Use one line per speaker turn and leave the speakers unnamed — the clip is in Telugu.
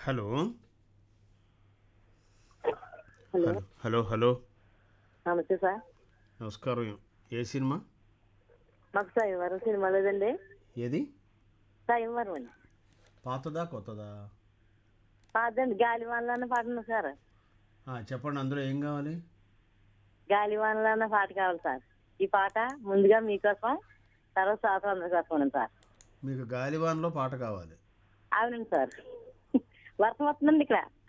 hello
hello
hello hello hello
నమస్తే సార్
నమస్కారం ఏ సినిమా
మాకు సాయంవరం సినిమా లేదండి
ఏది
సాయంవరం అండి
పాతదా కొత్తదా
పాదండి గాలివానలు అన్న పాట ఉంది సార్
ఆ, చెప్పండి అందులో ఏం కావాలి
గాలివానలు అన్న పాట కావాలి సార్ ఈ పాట ముందుగా మీకోసం తర్వాత శాతం అందరి కోసం ఉంది సార్
మీకు గాలివాన్లో పాట కావాలి
అవునండి సార్ వర్షం వస్తుందండి ఇక్కడ